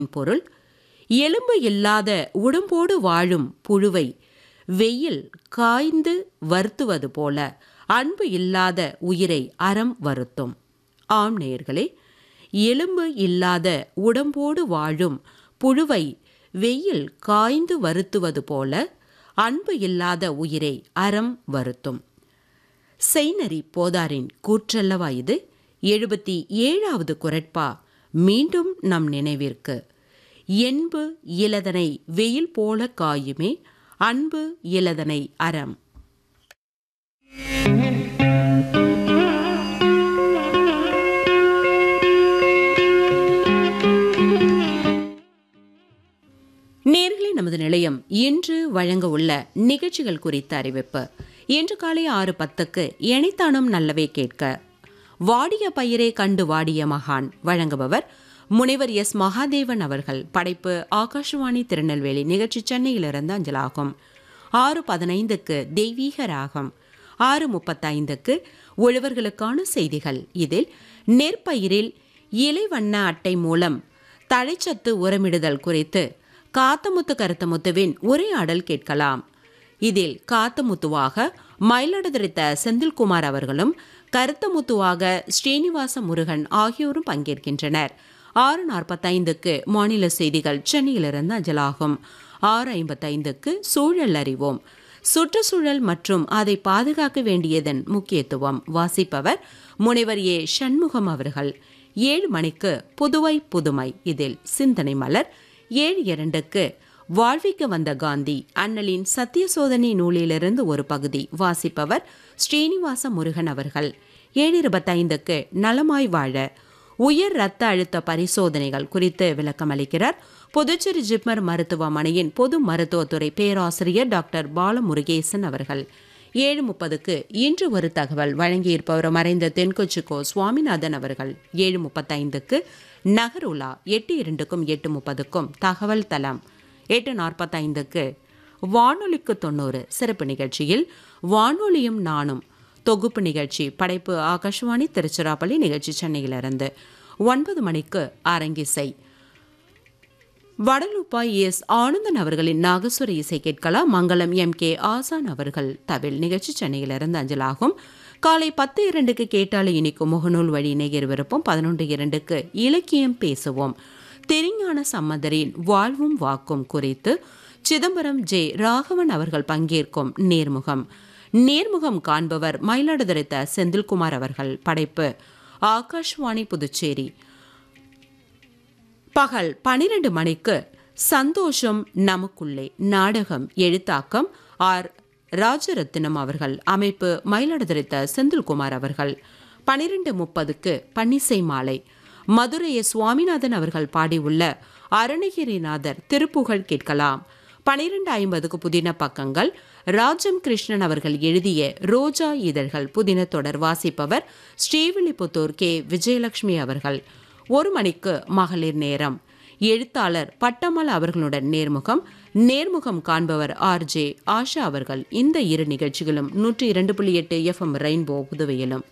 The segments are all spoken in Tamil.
பொருள் எலும்பு இல்லாத உடம்போடு வாழும் புழுவை வெயில் காய்ந்து வருத்துவது போல அன்பு இல்லாத உயிரை அறம் வருத்தும் ஆம் நேயர்களே எலும்பு இல்லாத உடம்போடு வாழும் புழுவை வெயில் காய்ந்து வருத்துவது போல அன்பு இல்லாத உயிரை அறம் வருத்தும் செய்நரி போதாரின் கூற்றல்லவா இது எழுபத்தி ஏழாவது குரட்பா மீண்டும் நம் நினைவிற்கு என்பு இலதனை வெயில் போல காயுமே அன்பு இலதனை அறம் நேர்களே நமது நிலையம் இன்று வழங்க உள்ள நிகழ்ச்சிகள் குறித்த அறிவிப்பு இன்று காலை ஆறு பத்துக்கு எனைத்தானும் நல்லவே கேட்க வாடிய பயிரே கண்டு வாடிய மகான் வழங்குபவர் முனைவர் எஸ் மகாதேவன் அவர்கள் படைப்பு ஆகாஷவாணி திருநெல்வேலி நிகழ்ச்சி சென்னையிலிருந்து அஞ்சலாகும் ஆறு பதினைந்துக்கு தெய்வீக ராகம் ஆறு முப்பத்தைந்துக்கு உழவர்களுக்கான செய்திகள் இதில் நெற்பயிரில் இலைவண்ண அட்டை மூலம் தழைச்சத்து உரமிடுதல் குறித்து காத்தமுத்து கருத்தமுத்துவின் உரையாடல் கேட்கலாம் இதில் காத்தமுத்துவாக மயிலாடுதுறைத்த செந்தில்குமார் அவர்களும் கருத்தமுத்துவாக ஸ்ரீனிவாச முருகன் ஆகியோரும் பங்கேற்கின்றனர் ஆறு நாற்பத்தைந்துக்கு மாநில செய்திகள் சென்னையிலிருந்து அஞ்சலாகும் ஆறு ஐம்பத்தைந்துக்கு சூழல் அறிவோம் சுற்றுச்சூழல் மற்றும் அதை பாதுகாக்க வேண்டியதன் முக்கியத்துவம் வாசிப்பவர் முனைவர் ஏ சண்முகம் அவர்கள் ஏழு மணிக்கு புதுவை புதுமை இதில் சிந்தனை மலர் ஏழு இரண்டுக்கு வாழ்விக்க வந்த காந்தி அண்ணலின் சத்திய சோதனை நூலிலிருந்து ஒரு பகுதி வாசிப்பவர் ஸ்ரீனிவாச முருகன் அவர்கள் ஏழு இருபத்தைந்துக்கு நலமாய் வாழ உயர் இரத்த அழுத்த பரிசோதனைகள் குறித்து விளக்கம் அளிக்கிறார் புதுச்சேரி ஜிப்மர் மருத்துவமனையின் பொது மருத்துவத்துறை பேராசிரியர் டாக்டர் பாலமுருகேசன் அவர்கள் ஏழு முப்பதுக்கு இன்று ஒரு தகவல் வழங்கியிருப்பவர் மறைந்த தென்கொச்சிக்கோ சுவாமிநாதன் அவர்கள் ஏழு முப்பத்தைந்துக்கு நகருலா எட்டு இரண்டுக்கும் எட்டு முப்பதுக்கும் தகவல் தளம் எட்டு நாற்பத்தைந்துக்கு வானொலிக்கு தொண்ணூறு சிறப்பு நிகழ்ச்சியில் வானொலியும் நானும் தொகுப்பு நிகழ்ச்சி படைப்பு ஆகாஷ்வாணி திருச்சிராப்பள்ளி நிகழ்ச்சி சென்னையிலிருந்து ஒன்பது மணிக்கு அரங்கிசை வடலுப்பாய் எஸ் ஆனந்தன் அவர்களின் நாகஸ்வர இசை கேட்கலாம் மங்களம் எம் கே ஆசான் அவர்கள் தவில் நிகழ்ச்சி சென்னையிலிருந்து அஞ்சலாகும் காலை பத்து இரண்டுக்கு கேட்டாலே இனிக்கும் முகநூல் வழி நேயர் விருப்பம் பதினொன்று இரண்டுக்கு இலக்கியம் பேசுவோம் தெரிஞான சம்மதரின் வாழ்வும் வாக்கும் குறித்து சிதம்பரம் ஜே ராகவன் அவர்கள் பங்கேற்கும் நேர்முகம் நேர்முகம் காண்பவர் மயிலாடுதுறைத்த செந்தில்குமார் அவர்கள் படைப்பு ஆகாஷ்வாணி புதுச்சேரி பகல் பனிரெண்டு மணிக்கு சந்தோஷம் நமக்குள்ளே நாடகம் எழுத்தாக்கம் ஆர் ராஜரத்தினம் அவர்கள் அமைப்பு மயிலாடுதுறைத்த செந்தில்குமார் அவர்கள் பனிரெண்டு முப்பதுக்கு பன்னிசை மாலை மதுரைய சுவாமிநாதன் அவர்கள் பாடியுள்ள அருணகிரிநாதர் திருப்புகழ் கேட்கலாம் பனிரெண்டு ஐம்பதுக்கு புதின பக்கங்கள் ராஜம் கிருஷ்ணன் அவர்கள் எழுதிய ரோஜா இதழ்கள் புதின தொடர் வாசிப்பவர் ஸ்ரீவில்லிபுத்தூர் கே விஜயலட்சுமி அவர்கள் ஒரு மணிக்கு மகளிர் நேரம் எழுத்தாளர் பட்டமல் அவர்களுடன் நேர்முகம் நேர்முகம் காண்பவர் ஆர் ஜே ஆஷா அவர்கள் இந்த இரு நிகழ்ச்சிகளும் நூற்றி இரண்டு புள்ளி எட்டு எஃப்எம் ரெயின்போ புதுவையிலும்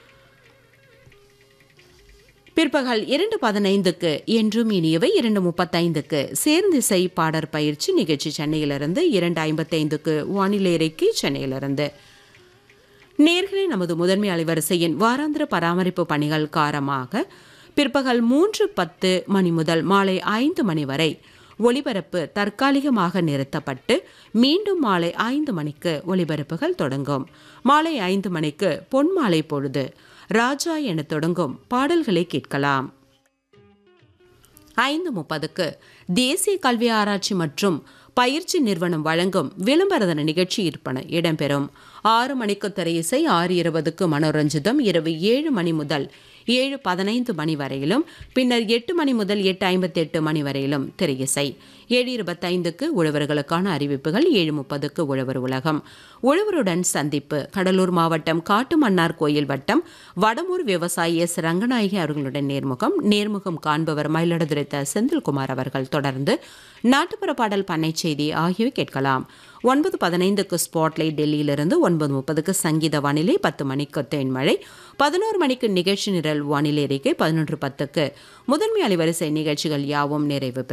பிற்பகல் இரண்டு பதினைந்துக்கு என்றும் இனியவை இரண்டு முப்பத்தைந்துக்கு சேர்ந்திசை பாடற் பயிற்சி நிகழ்ச்சி சென்னையிலிருந்து இரண்டு ஐம்பத்தைந்துக்கு வானிலை அறிக்கை சென்னையிலிருந்து நேர்களே நமது முதன்மை அலைவரிசையின் வாராந்திர பராமரிப்பு பணிகள் காரணமாக பிற்பகல் மூன்று பத்து மணி முதல் மாலை ஐந்து மணி வரை ஒலிபரப்பு தற்காலிகமாக நிறுத்தப்பட்டு மீண்டும் மாலை ஐந்து மணிக்கு ஒலிபரப்புகள் தொடங்கும் மாலை ஐந்து மணிக்கு பொன்மாலை பொழுது ராஜா என தொடங்கும் பாடல்களை கேட்கலாம் ஐந்து முப்பதுக்கு தேசிய கல்வி ஆராய்ச்சி மற்றும் பயிற்சி நிறுவனம் வழங்கும் விளம்பரதன நிகழ்ச்சி இருப்பன இடம்பெறும் ஆறு மணிக்கு திரையிசை ஆறு இருபதுக்கு மனோரஞ்சிதம் இரவு ஏழு மணி முதல் ஏழு பதினைந்து மணி வரையிலும் பின்னர் எட்டு மணி முதல் எட்டு ஐம்பத்தி எட்டு மணி வரையிலும் திரையிசை ஏழு இருபத்தைந்துக்கு உழவர்களுக்கான அறிவிப்புகள் ஏழு முப்பதுக்கு உழவர் உலகம் உழவருடன் சந்திப்பு கடலூர் மாவட்டம் காட்டுமன்னார் கோயில் வட்டம் வடமூர் விவசாயி எஸ் ரங்கநாயகி அவர்களுடன் நேர்முகம் நேர்முகம் காண்பவர் மயிலாடுதுறைத்த செந்தில்குமார் அவர்கள் தொடர்ந்து நாட்டுப்புற பாடல் பண்ணை செய்தி ஆகியவை கேட்கலாம் ஒன்பது பதினைந்துக்கு ஸ்பாட்லைட் டெல்லியிலிருந்து ஒன்பது ஒன்பது முப்பதுக்கு சங்கீத வானிலை பத்து மணிக்கு தேன்மழை பதினோரு மணிக்கு நிகழ்ச்சி நிரல் வானிலை அறிக்கை பதினொன்று பத்துக்கு முதன்மை அலைவரிசை நிகழ்ச்சிகள் யாவும் நிறைவு பெறும்